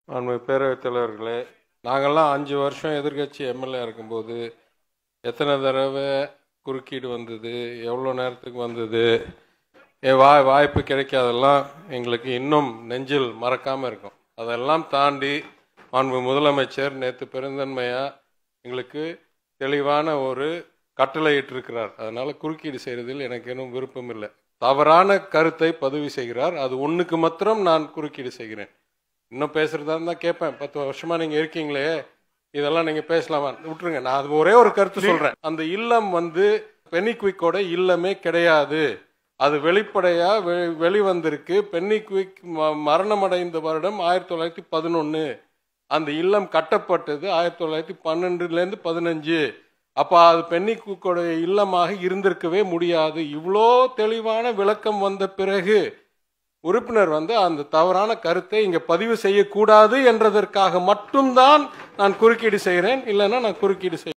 அன்பு பேரவைத் தலைவர்களே நாங்கள்லாம் அஞ்சு வருஷம் எதிர்க்கட்சி எம்எல்ஏ இருக்கும்போது எத்தனை தடவை குறுக்கீடு வந்தது எவ்வளோ நேரத்துக்கு வந்தது எ- வா வாய்ப்பு கிடைக்காதெல்லாம் எங்களுக்கு இன்னும் நெஞ்சில் மறக்காமல் இருக்கும் அதெல்லாம் தாண்டி மாண்பு முதலமைச்சர் நேற்று பெருந்தன்மையாக எங்களுக்கு தெளிவான ஒரு கட்டளை இட்டிருக்கிறார் அதனால குறுக்கீடு செய்கிறதில் எனக்கு இன்னும் விருப்பம் இல்லை தவறான கருத்தை பதிவு செய்கிறார் அது ஒன்றுக்கு மாத்திரம் நான் குறுக்கீடு செய்கிறேன் இன்னும் பேசுறதா இருந்தா கேட்பேன் பத்து வருஷமா நீங்க இருக்கீங்களே இதெல்லாம் நீங்க பேசலாமா விட்டுருங்க நான் அது ஒரே ஒரு கருத்து சொல்றேன் அந்த இல்லம் வந்து பெனிக்விக்கோட இல்லமே கிடையாது அது வெளிப்படையா வெ- வெளிவந்திருக்கு பென்னிக்விக் ம- மரணமடைந்த வருடம் ஆயிரத்தி தொள்ளாயிரத்தி பதினொன்னு அந்த இல்லம் கட்டப்பட்டது ஆயிரத்தி தொள்ளாயிரத்தி பன்னெண்டுல இருந்து பதினஞ்சு அப்ப அது பென்னிக்விக்கோட இல்லமாக இருந்திருக்கவே முடியாது இவ்வளோ தெளிவான விளக்கம் வந்த பிறகு உறுப்பினர் வந்து அந்த தவறான கருத்தை இங்க பதிவு செய்யக்கூடாது என்றதற்காக மட்டும்தான் நான் குறுக்கீடு செய்கிறேன் இல்லைன்னா நான் குறுக்கீடு செய்ய